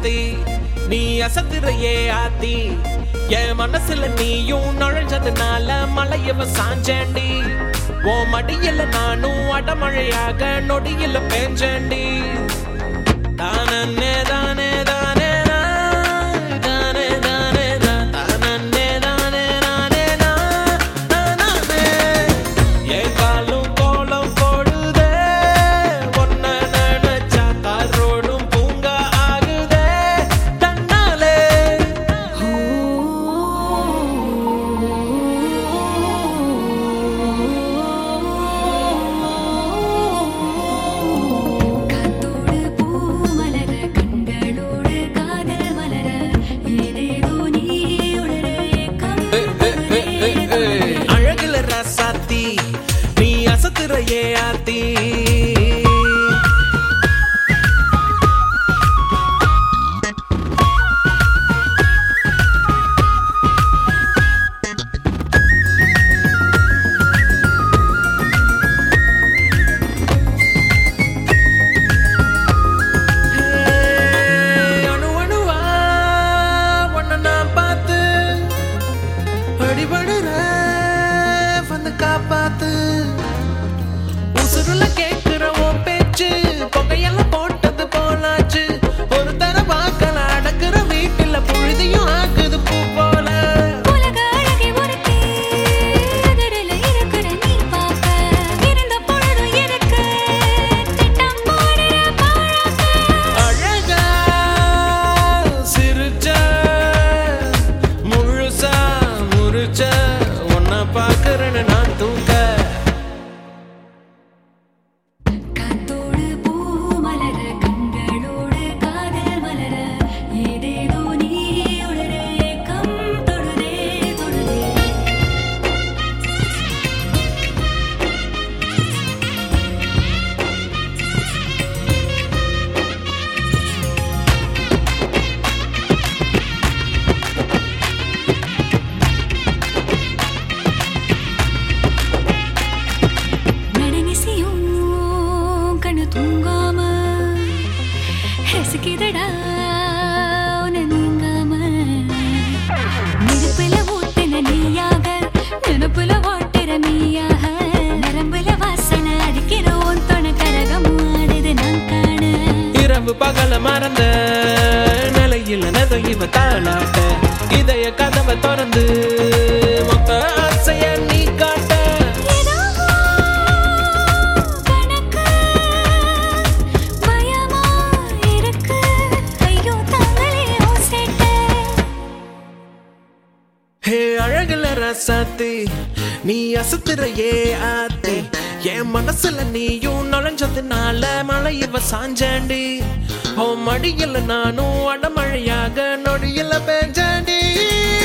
ராசாத்தி நீ அசத்துறையே ஆத்தி என் மனசுல நீயும் நுழைஞ்சதுனால மலையவ சாஞ்சேண்டி ஓ மடியில நானும் அடமழையாக நொடியில பேஞ்சேண்டி தானே தானே தானே தானே தானே தானே தானே தானே தானே என் காலும் கோலம் போடுதே ஒன்ன நினைச்சா காரோடும் பூங்கா ஆகுதே தன்னாலே காத்தோடு பூ மலர கண்களோடு காதல் மலர ஏதேதோ நீ உணர ஏக்கம் அழகுல ராசாத்தி நீ அசத்துறையே ஆத்தி அணு அணுவா உன்னை நான் பார்த்து அடிபடுற வந்து காப்பாத்து உசுருல கேட்கிற உன் பேச்சு புகையெல்லாம் போட்டது போலாச்சு ஒரு தர வாக்கல அடக்குற வீட்டுல புழுதியும் ஆக்குது பூ போல உலக அழகை ஒருத்தி எதிரில இருக்கிற நீ பார்க்க இருந்த பொழுதும் எனக்கு திட்டம் போடுற பாழாக்க அழகா சிரிச்ச முழுசா முறிச்ச உன்னை பார்க்கறேன்னு நான் தூக்க காத்தோடு பூ மலர கண்களோடு காதல் மலர ஏதேதோ நீ உணர ஏக்கம் தொடுதே தொடுதே நடுநிசியும் கண்ணு தூங்காம ரசிக்குதடா உன்னை நீங்காம நெருப்புல ஊத்துன நீயாக நினப்புல ஓட்டுற நீயாக நரம்புல வாசனை அடிக்கிற உன் தொண கரகம் ஆடுது நான் காண இரவு பகல மறந்த நிலையில் நெதையிவ தாளாட்ட இதய கதவை திறந்து மொத்த ஆசைய நீ காட்ட ஏதோ கணக்கு பயமா இருக்கு ஐயோ தாங்களே ஓசேட்ட ஹே அழகுல ரசாத்தி நீ அசத்துறையே ஆத்தி என் மனசுல நீயும் நுழைஞ்சதுனால மழை இவ சாஞ்சாண்டி ஓ மடியில நானும் அடமழையாக நொடியில பேஞ்சாண்டி